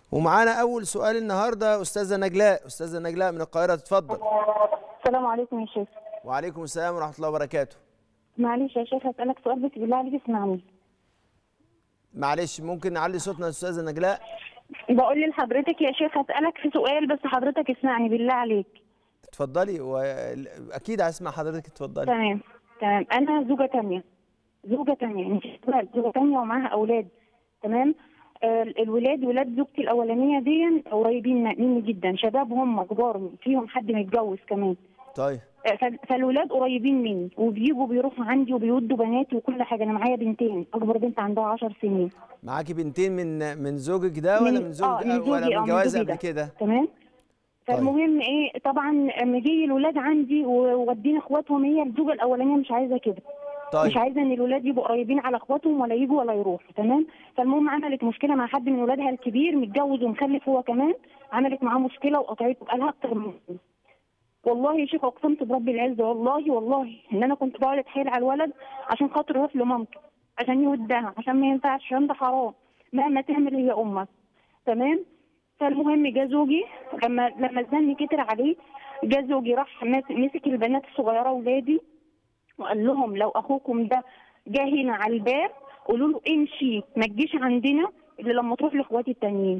ومعانا اول سؤال النهارده استاذه نجلاء استاذه نجلاء من القاهره تتفضل السلام عليكم يا شيخ وعليكم السلام ورحمه الله وبركاته معلش يا شيخ هسألك سؤال بس بالله عليك اسمعني معلش ممكن نعلي صوتنا يا استاذه نجلاء بقول لحضرتك يا شيخ هسألك في سؤال بس حضرتك اسمعني بالله عليك اتفضلي واكيد هسمع حضرتك اتفضلي تمام تمام انا زوجة تانية زوجة تانية مش ولاد زوجة تانية ومعاها اولاد تمام آه الولاد ولاد زوجتي الاولانية دي قريبين مني جدا شباب هم كبار فيهم حد متجوز كمان طيب آه، فال- فالولاد قريبين مني وبيجوا بيروحوا عندي وبيودوا بناتي وكل حاجه انا معايا بنتين اكبر بنت عندها 10 سنين معاكي بنتين من من زوجك ده ولا من زوجك اه من زوجي ولا اه من من جواز زوجي قبل ده. كده تمام فالمهم ايه طبعا لما جه الولاد عندي وودينا اخواتهم هي الزوجه الاولانيه مش عايزه كده طيب مش عايزه ان الولاد يبقوا قريبين على اخواتهم ولا يجوا ولا يروحوا تمام فالمهم عملت مشكله مع حد من ولادها الكبير متجوز ومخلف هو كمان عملت معاه مشكله وقطعته بقالها اكتر من سنة. والله يا شيخ اقسمت برب العزه والله والله ان انا كنت بقعد اتحايل على الولد عشان خاطر يروح لمامته عشان يودها عشان ما ينفعش عشان ده حرام مهما تعمل هي امك تمام فالمهم جه زوجي لما لما الزن كتر عليه جه زوجي راح مس- مسك البنات الصغيره ولادي وقال لهم لو اخوكم ده جه هنا على الباب قولوا له امشي ما تجيش عندنا الا لما تروح لاخواتي التانيين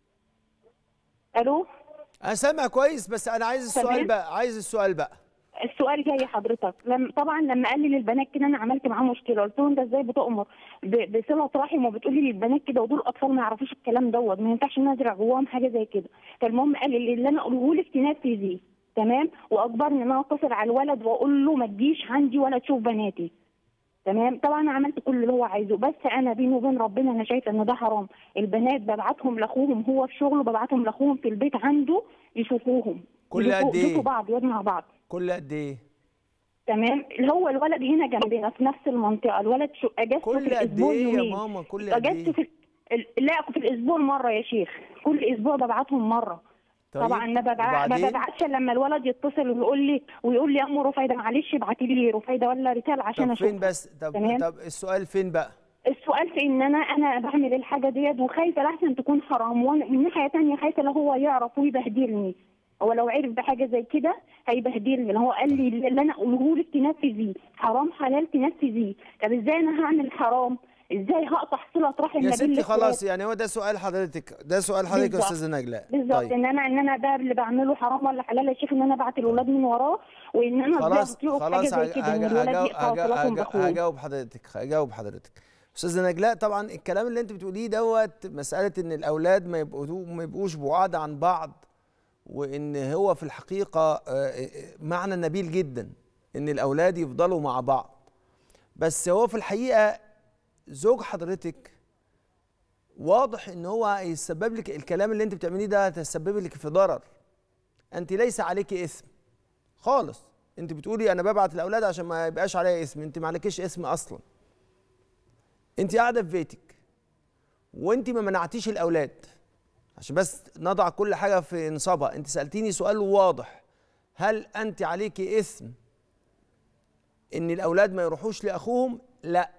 الو انا سامع كويس بس انا عايز السؤال تمام. بقى عايز السؤال بقى السؤال جاي حضرتك لم طبعا لما قال لي للبنات كده انا عملت معاه مشكله قلت له انت ازاي بتؤمر ب- بصله رحم وبتقولي للبنات كده ودول اطفال ما يعرفوش الكلام دوت ما ينفعش ان أنا ازرع جواهم حاجه زي كده فالمهم قال لي اللي انا اقوله لك تنفذيه تمام واجبرني ان انا اتصل على الولد واقول له ما تجيش عندي ولا تشوف بناتي تمام طبعا انا عملت كل اللي هو عايزه بس انا بيني وبين ربنا انا شايفه ان ده حرام البنات ببعتهم لاخوهم هو في شغله ببعتهم لاخوهم في البيت عنده يشوفوهم كل يشوفوا- قد إيه؟ يشوفوا بعض يقعدوا مع بعض كل قد ايه تمام اللي هو الولد هنا جنبنا في نفس المنطقه الولد شو اجازته كل في قد الاسبوع ايه يا يومين ماما كل قد اجازته ايه في ال- لا في الاسبوع مره يا شيخ كل اسبوع ببعتهم مره طيب، طبعا ما ببع- ما وبعدين؟ ببعتش إلا لما الولد يتصل ويقول لي ويقول لي يا ام رفايده معلش ابعتي لي رفايده ولا رساله عشان طب اشوف فين بس طب تمام. طب السؤال فين بقى السؤال في ان انا انا بعمل الحاجه ديت وخايفه لحسن تكون حرام وانا من ناحيه تانية خايفه لو هو يعرف ويبهدلني هو لو عرف بحاجه زي كده هيبهدلني اللي هو قال لي اللي انا اقوله لك تنفذيه حرام حلال تنفذيه طب ازاي انا هعمل حرام ازاي هقطع صله رحم يا ما بين ستي الإخوات؟ خلاص يعني هو ده سؤال حضرتك ده سؤال حضرتك يا بالظبط. استاذه نجلاء بالظبط طيب ان انا ان انا ده اللي بعمله حرام ولا حلال يا شيخ ان انا ابعت الولاد من وراه وان انا خلاص بطيعه في حاجه خلاص زي كده ان هج- الولاد هجاوب- يقطعوا هجاوب- صلاتهم هجاوب- باخوهم هجاوب حضرتك هجاوب حضرتك استاذه نجلاء طبعا الكلام اللي انت بتقوليه دوت مساله ان الاولاد ما يبقوا ما يبقوش بعاد عن بعض وان هو في الحقيقه آه، آه، معنى نبيل جدا ان الاولاد يفضلوا مع بعض بس هو في الحقيقه زوج حضرتك واضح ان هو هيسبب لك الكلام اللي انت بتعمليه ده هتسبب لك في ضرر انت ليس عليك اثم خالص انت بتقولي انا ببعت الاولاد عشان ما يبقاش عليا اسم انت ما عليكيش اسم اصلا انت قاعده في بيتك وانت ما منعتيش الاولاد عشان بس نضع كل حاجه في نصابها انت سالتيني سؤال واضح هل انت عليكي اثم ان الاولاد ما يروحوش لاخوهم لا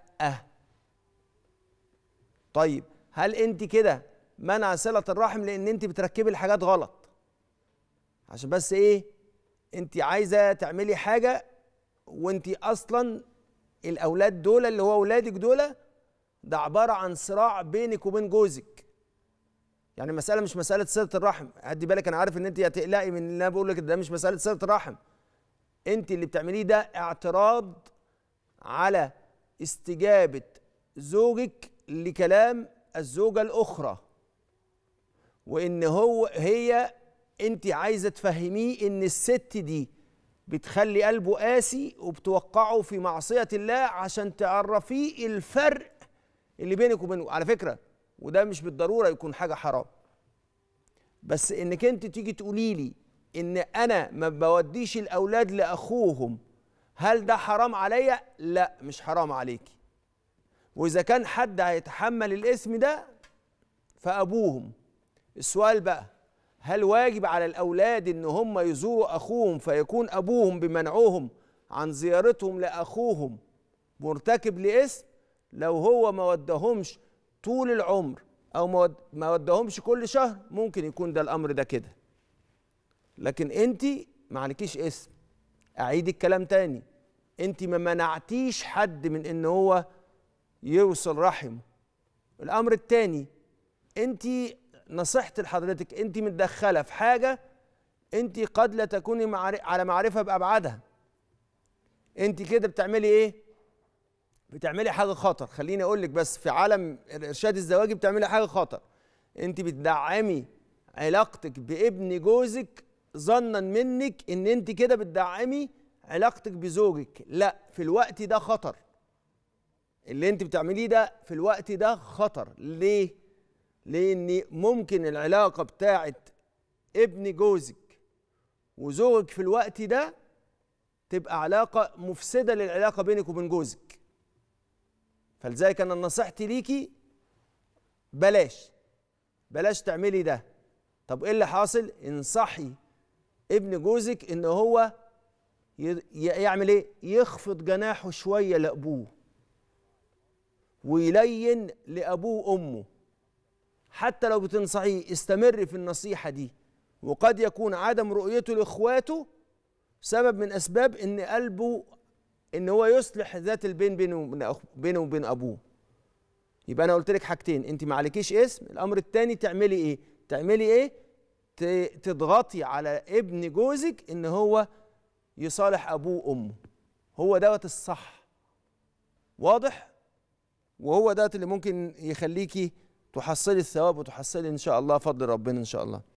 طيب هل انت كده منع صله الرحم لان انت بتركبي الحاجات غلط عشان بس ايه انت عايزه تعملي حاجه وانت اصلا الاولاد دول اللي هو اولادك دول ده عباره عن صراع بينك وبين جوزك يعني المساله مش مساله صله الرحم هدي بالك انا عارف ان انت هتقلقي من اللي انا بقول لك ده مش مساله صله الرحم انت اللي بتعمليه ده اعتراض على استجابه زوجك لكلام الزوجه الاخرى وان هو هي انت عايزه تفهميه ان الست دي بتخلي قلبه قاسي وبتوقعه في معصيه الله عشان تعرفيه الفرق اللي بينك وبينه على فكره وده مش بالضروره يكون حاجه حرام بس انك انت تيجي تقولي لي ان انا ما بوديش الاولاد لاخوهم هل ده حرام عليا لا مش حرام عليكي واذا كان حد هيتحمل الاسم ده فابوهم السؤال بقى هل واجب على الاولاد ان هم يزوروا اخوهم فيكون ابوهم بمنعهم عن زيارتهم لاخوهم مرتكب لاسم لو هو ما ودهمش طول العمر او ما ود- ما ودهمش كل شهر ممكن يكون ده الامر ده كده لكن انت ما عليكيش اسم اعيد الكلام تاني انت ما منعتيش حد من ان هو يوصل رحمه الامر التاني انت نصيحتي لحضرتك انت متدخله في حاجه انت قد لا تكوني معر- على معرفه بابعادها انت كده بتعملي ايه بتعملي حاجه خطر خليني اقول لك بس في عالم الارشاد الزواجي بتعملي حاجه خطر انت بتدعمي علاقتك بابن جوزك ظنا منك ان انت كده بتدعمي علاقتك بزوجك لا في الوقت ده خطر اللي انت بتعمليه ده في الوقت ده خطر ليه لان ممكن العلاقه بتاعت ابن جوزك وزوجك في الوقت ده تبقى علاقه مفسده للعلاقه بينك وبين جوزك فلذلك انا نصيحتي ليكي بلاش بلاش تعملي ده طب ايه اللي حاصل انصحي ابن جوزك ان هو ي- ي- يعمل ايه يخفض جناحه شويه لابوه ويلين لابوه وامه حتى لو بتنصحيه استمر في النصيحه دي وقد يكون عدم رؤيته لاخواته سبب من اسباب ان قلبه ان هو يصلح ذات البين بينه وبين أخ- بينه وبين ابوه يبقى انا قلت لك حاجتين انت ما عليكيش اسم الامر الثاني تعملي ايه تعملي ايه ت- تضغطي على ابن جوزك ان هو يصالح ابوه وامه هو دوت الصح واضح وهو دوت اللي ممكن يخليكي تحصلي الثواب وتحصلي ان شاء الله فضل ربنا ان شاء الله